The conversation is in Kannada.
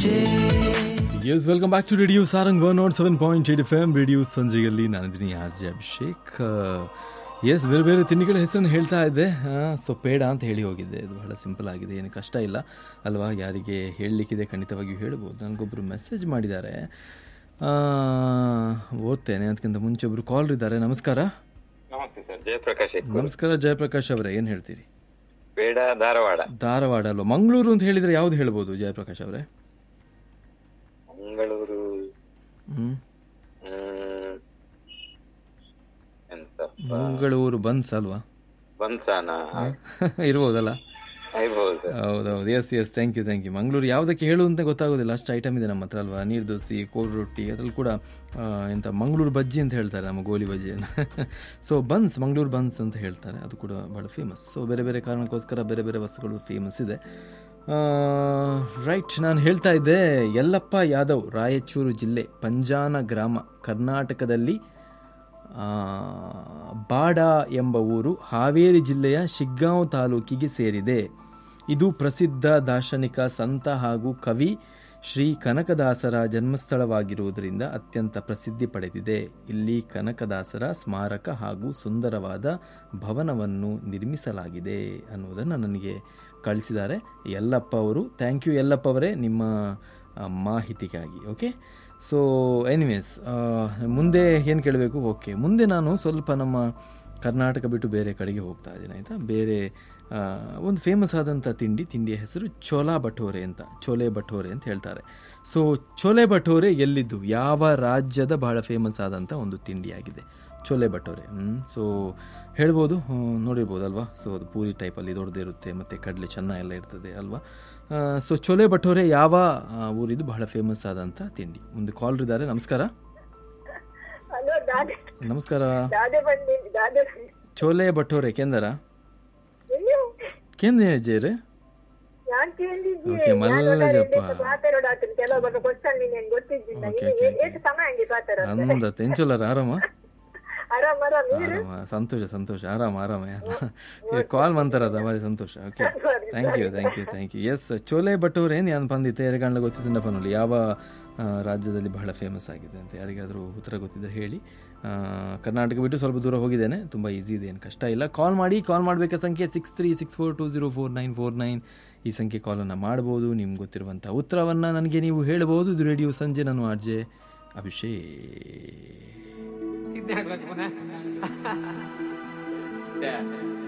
Abhishek S welcome back to radio Sarang one nought seven point eight F M radio ಸಂಜೆಯಲ್ಲಿ ನಾನಿದ್ದೀನಿ ಆರ್ ಜೆ ಅಭಿಷೇಕ್ ಎಸ್ ಬೇರೆ ಬೇರೆ ತಿಂಡಿಗಳ ಹೆಸರನ್ನು ಹೇಳ್ತಾ ಇದ್ದೆ ಸೊ ಪೇಡ ಅಂತ ಹೇಳಿ ಹೋಗಿದ್ದೆ ಇದು ಬಹಳ ಸಿಂಪಲ್ ಆಗಿದೆ ಏನು ಕಷ್ಟ ಇಲ್ಲ ಅಲ್ವಾ ಯಾರಿಗೆ ಹೇಳಲಿಕ್ಕಿದೆ ಖಂಡಿತವಾಗಿಯೂ ಹೇಳ್ಬೋದು ನನಗೊಬ್ಬರು ಮೆಸೇಜ್ ಮಾಡಿದ್ದಾರೆ ಆ, ಓದ್ತೇನೆ ಅದಕ್ಕಿಂತ ಮುಂಚೆ ಒಬ್ಬರು ಕಾಲ್ ಇದ್ದಾರೆ ನಮಸ್ಕಾರ ನಮಸ್ತೆ ಸರ್ ಜಯಪ್ರಕಾಶ್ ಎಕ್ಕೂರು. ನಮಸ್ಕಾರ ಜಯಪ್ರಕಾಶ್ ಅವರೇ ಏನು ಹೇಳ್ತೀರಿ ಬೇಡ ಧಾರವಾಡ ಧಾರವಾಡ ಅಲ್ವಾ ಮಂಗಳೂರು ಅಂತ ಹೇಳಿದರೆ ಯಾವ್ದು ಹೇಳ್ಬೋದು ಜಯಪ್ರಕಾಶ್ ಅವರೇ ಮಂಗಳೂರು ಹ್ಞೂ ಹ್ಮ್, ಎಂತ ಮಂಗಳೂರು ಬನ್ಸ್ ಅಲ್ವಾ ಬನ್ಸಾನ ಇರ್ಬೋದಲ್ಲ ಇರ್ಬೋದು ಸರ್ ಹೌದೌದು yes yes thank you thank you Mangaluru ಯಾವುದಕ್ಕೆ ಹೇಳು ಅಂತ ಗೊತ್ತಾಗೋದಿಲ್ಲ ಅಷ್ಟು ಐಟಮ್ ಇದೆ ನಮ್ಮ ಹತ್ರ ಅಲ್ವಾ ನೀರು ದೋಸೆ ಕೋಲ್ ರೊಟ್ಟಿ ಅದ್ರಲ್ಲಿ ಕೂಡ ಆ, ಎಂತ ಮಂಗಳೂರು ಬಜ್ಜಿ ಅಂತ ಹೇಳ್ತಾರೆ ನಮ್ಮ ಗೋಲಿ ಬಜ್ಜಿಯನ್ನು ಸೊ ಬನ್ಸ್ ಮಂಗಳೂರು ಬನ್ಸ್ ಅಂತ ಹೇಳ್ತಾರೆ ಅದು ಕೂಡ ಭಾಳ ಫೇಮಸ್ ಸೊ ಬೇರೆ ಬೇರೆ ಕಾರಣಕ್ಕೋಸ್ಕರ ಬೇರೆ ಬೇರೆ ವಸ್ತುಗಳು ಫೇಮಸ್ ಇದೆ ರೈಟ್ ನಾನು ಹೇಳ್ತಾ ಇದ್ದೆ ಯಲ್ಲಪ್ಪ ಯಾದವ್ ರಾಯಚೂರು ಜಿಲ್ಲೆ ಪಂಜಾನ ಗ್ರಾಮ ಕರ್ನಾಟಕದಲ್ಲಿ ಆ, ಬಾಡ ಎಂಬ ಊರು ಹಾವೇರಿ ಜಿಲ್ಲೆಯ ಶಿಗ್ಗಾಂವ್ ತಾಲೂಕಿಗೆ ಸೇರಿದೆ ಇದು ಪ್ರಸಿದ್ಧ ದಾರ್ಶನಿಕ ಸಂತ ಹಾಗೂ ಕವಿ ಶ್ರೀ ಕನಕದಾಸರ ಜನ್ಮಸ್ಥಳವಾಗಿರುವುದರಿಂದ ಅತ್ಯಂತ ಪ್ರಸಿದ್ಧಿ ಪಡೆದಿದೆ ಇಲ್ಲಿ ಕನಕದಾಸರ ಸ್ಮಾರಕ ಹಾಗೂ ಸುಂದರವಾದ ಭವನವನ್ನು ನಿರ್ಮಿಸಲಾಗಿದೆ ಅನ್ನುವುದನ್ನು ನನಗೆ ಕಳಿಸಿದ್ದಾರೆ ಯಲ್ಲಪ್ಪ ಅವರು ಥ್ಯಾಂಕ್ ಯು ಯಲ್ಲಪ್ಪ ಅವರೇ ನಿಮ್ಮ ಆ, ಮಾಹಿತಿಗಾಗಿ ಓಕೆ ಸೊ ಎನಿವೇಸ್ ಮುಂದೆ ಏನು ಕೇಳಬೇಕು ಓಕೆ ಮುಂದೆ ನಾನು ಸ್ವಲ್ಪ ನಮ್ಮ ಕರ್ನಾಟಕ ಬಿಟ್ಟು ಬೇರೆ ಕಡೆಗೆ ಹೋಗ್ತಾ ಇದ್ದೀನಿ ಆಯಿತಾ ಬೇರೆ ಆ, ಒಂದು ಫೇಮಸ್ ಆದಂಥ ತಿಂಡಿ ತಿಂಡಿಯ ಹೆಸರು ಚೋಲಾ ಭಟೋರೆ ಅಂತ ಚೋಲೆ ಭಟೋರೆ ಅಂತ ಹೇಳ್ತಾರೆ ಸೊ ಚೋಲೆ ಭಟೋರೆ ಎಲ್ಲಿದ್ದು ಯಾವ ರಾಜ್ಯದ ಬಹಳ ಫೇಮಸ್ ಆದಂಥ ಒಂದು ತಿಂಡಿಯಾಗಿದೆ ಚೋಲೆ ಭಟೋರೆ ಸೊ ಹೇಳ್ಬೋದು ಹ್ಮ್, ನೋಡಿರ್ಬೋದಲ್ವಾ ಸೊ ಅದು ಪೂರಿ ಟೈಪಲ್ಲಿ ದೊಡ್ಡದೇ ಇರುತ್ತೆ ಮತ್ತು ಕಡಲೆ ಚೆನ್ನ ಎಲ್ಲ ಇರ್ತದೆ ಅಲ್ವಾ ಸೊ ಚೋಲೆ ಭಟೋರೆ ಯಾವ ಆ, ಊರಿದು ಬಹಳ ಫೇಮಸ್ ಆದಂಥ ತಿಂಡಿ ಒಂದು ಕಾಲ್ ಇದ್ದಾರೆ ನಮಸ್ಕಾರ ಹಲೋ ದಾದೆ ನಮಸ್ಕಾರ ದಾದೆ ಬಂದಿ ದಾದೆ ಚೋಲೆ ಭಟೋರೆ ಕೇಂದ್ರ ಅಯ್ಯೋ ಕೇಂದ್ರ ಜೇರೆ ನಾನ್ ಕೇಳಿದ್ದೆ ಓಕೆ ಮಲ್ಲಜಪ್ಪ ಮಾತಾಡೋದು ಆತನ ಕೆಲವೊಬ್ಬ ಕ್ವಶನ್ ನೀನ್ ಗೊತ್ತಿದ್ದಿಲ್ಲ ಓಕೆ, ನಿನಗೆ ಓಕೆ, ಎಷ್ಟು ಸಮಯ ಹಂಗೆ ಮಾತಾಡೋದು ಅಂದ ತೆಂಚೋಲರ ಆರಾಮ ಆರಾಮ್ ಆರಾಮ್ ನೀರು ಆರಾಮ ಸಂತೋಷ ಸಂತೋಷ ಆರಾಮ ಆರಾಮ ಕಾಲ್ ಮಂತಾರದ ಭಾರಿ ಸಂತೋಷ okay thank you thank you thank you yes chole bhature ಏನು ಬಂದಿತ್ತೆ ಎರಗಂಡ್ಲ ಗೊತ್ತಿದ್ದ ಪನೋಲಿ ಯಾವ ಆ, ರಾಜ್ಯದಲ್ಲಿ ಬಹಳ ಫೇಮಸ್ ಆಗಿದೆ ಅಂತ ಯಾರಿಗಾದರೂ ಉತ್ತರ ಗೊತ್ತಿದ್ದರೆ ಹೇಳಿ ಆ, ಕರ್ನಾಟಕ ಬಿಟ್ಟು ಸ್ವಲ್ಪ ದೂರ ಹೋಗಿದ್ದೇನೆ ತುಂಬ ಈಸಿ ಇದೆ ಏನು ಕಷ್ಟ ಇಲ್ಲ ಕಾಲ್ ಮಾಡಿ ಕಾಲ್ ಮಾಡಬೇಕಾದ ಸಂಖ್ಯೆ six three six four two zero four nine four nine ಈ ಸಂಖ್ಯೆ ಕಾಲನ್ನು ಮಾಡ್ಬೋದು ನಿಮ್ಗೆ ಗೊತ್ತಿರುವಂಥ ಉತ್ತರವನ್ನು ನನಗೆ ನೀವು ಹೇಳ್ಬೋದು ಇದು ರೇಡಿಯೋ ಸಂಜೆ ನಾನು ಆರ್ಜೆ ಅಭಿಷೇಕ್ ಇದ್ನೇ ಆಗ್ಬೇಕು ಪುನಃ ಛೇ